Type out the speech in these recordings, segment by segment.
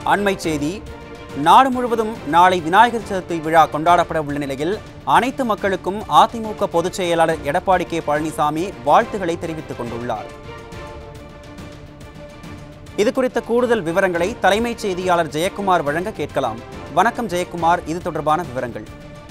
அண்மை செய்தி நாடு முழுவதும் நாளை விநாயகர் சதுர்த்தி விழா கொண்டாடப்பட உள்ள நிலையில் அனைத்து மக்களுக்கும் அதிமுக பொதுச் செயலாளர் எடப்பாடி கே பழனிசாமி வாழ்த்துக்களை தெரிவித்துக் கொண்டுள்ளார் இது குறித்த கூடுதல் விவரங்களை தலைமைச் செய்தியாளர் ஜெயக்குமார் வழங்க கேட்கலாம் வணக்கம் ஜெயக்குமார் இது தொடர்பான விவரங்கள்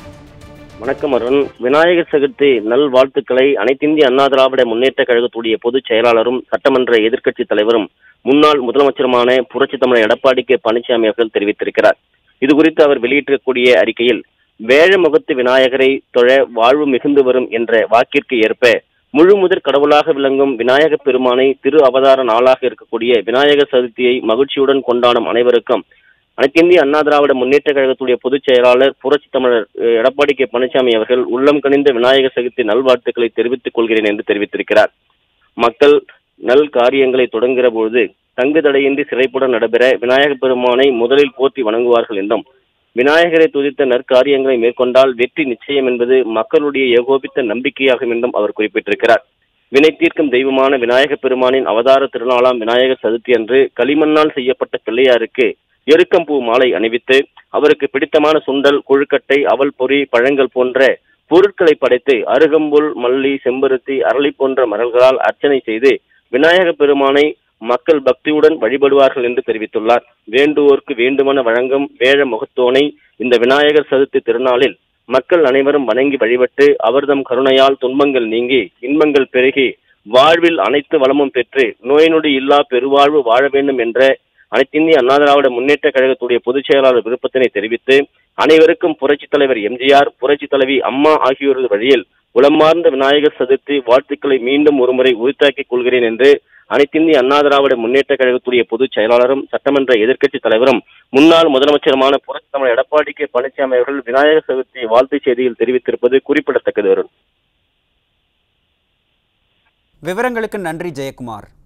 வணக்கம் அருண் விநாயகர் சதுர்த்தி நல்வாழ்த்துக்களை அனைத்திந்திய அண்ணா திராவிட முன்னேற்ற கழகத்துடைய பொதுச் செயலாளரும் சட்டமன்ற எதிர்க்கட்சி தலைவரும் முன்னாள் முதலமைச்சருமான புரட்சி தமிழர் எடப்பாடி கே பழனிசாமி அவர்கள் தெரிவித்திருக்கிறார் இது குறித்து அவர் வெளியிட்டிருக்கக்கூடிய அறிக்கையில் வேழ முகத்து விநாயகரை தொழ வாழ்வு மிகுந்து வரும் என்ற வாக்கிற்கு ஏற்ப முழு முதற் கடவுளாக விளங்கும் விநாயக பெருமானை திரு அவதார நாளாக இருக்கக்கூடிய விநாயகர் சதுர்த்தியை மகிழ்ச்சியுடன் கொண்டாடும் அனைவருக்கும் அனைத்திந்திய அண்ணா திராவிட முன்னேற்ற கழகத்துடைய பொதுச் செயலாளர் புரட்சி தமிழர் அஹ், எடப்பாடி கே பழனிசாமி அவர்கள் உள்ளம் கனிந்த விநாயகர் சதுர்த்தி நல்வாழ்த்துக்களை தெரிவித்துக் கொள்கிறேன் என்று தெரிவித்திருக்கிறார் மக்கள் நல் காரியங்களை தொடங்குகிற பொழுது தங்கு தடையின்றி சிறைப்புடன் நடைபெற விநாயகப் பெருமானை முதலில் போற்றி வணங்குவார்கள் என்றும் விநாயகரை துதித்த நற்காரியங்களை மேற்கொண்டால் வெற்றி நிச்சயம் என்பது மக்களுடைய ஏகோபித்த நம்பிக்கையாகும் என்றும் அவர் குறிப்பிட்டிருக்கிறார் வினை தீர்க்கும் தெய்வமான விநாயகப் பெருமானின் அவதார திருநாளாம் விநாயகர் சதுர்த்தி அன்று களிமண்ணால் செய்யப்பட்ட பிள்ளையாருக்கு எருக்கம்பூ மாலை அணிவித்து அவருக்கு பிடித்தமான சுண்டல் கொழுக்கட்டை அவல் பொரி பழங்கள் போன்ற பொருட்களை படைத்து அருகம்புல் மல்லி செம்பருத்தி அரளி போன்ற மரல்களால் அர்ச்சனை செய்து விநாயக பெருமானை மக்கள் பக்தியுடன் வழிபடுவார்கள் என்று தெரிவித்துள்ளார் வேண்டுவோர்க்கு வேண்டுமென வழங்கும் வேழ முகத்தோனை இந்த விநாயகர் சதுர்த்தி திருநாளில் மக்கள் அனைவரும் வணங்கி வழிபட்டு அவர்தம் கருணையால் துன்பங்கள் நீங்கி இன்பங்கள் பெருகி வாழ்வில் அனைத்து வளமும் பெற்று நோய் நொடி இல்லா பெருவாழ்வு வாழ வேண்டும் என்ற அனைத்திந்திய அண்ணா திராவிட முன்னேற்ற கழகத்துடைய பொதுச் செயலாளர் விருப்பத்தினை தெரிவித்து அனைவருக்கும் புரட்சித் தலைவர் எம்ஜிஆர் புரட்சித் தலைவி அம்மா ஆகியோரது வழியில் உளமார்ந்த விநாயகர் சதுர்த்தி வாழ்த்துக்களை மீண்டும் ஒருமுறை உரித்தாக்கிக் கொள்கிறேன் என்று அனைத்திந்திய அண்ணா திராவிட முன்னேற்ற கழகத்துடைய பொதுச் செயலாளரும் சட்டமன்ற எதிர்க்கட்சித் தலைவரும் முன்னாள் முதலமைச்சருமான புரட்சி தமிழர் எடப்பாடி கே பழனிசாமி அவர்கள் விநாயகர் சதுர்த்தி வாழ்த்துச் செய்தியில் தெரிவித்திருப்பது குறிப்பிடத்தக்கது வரும் விவரங்களுக்கு நன்றி ஜெயக்குமார்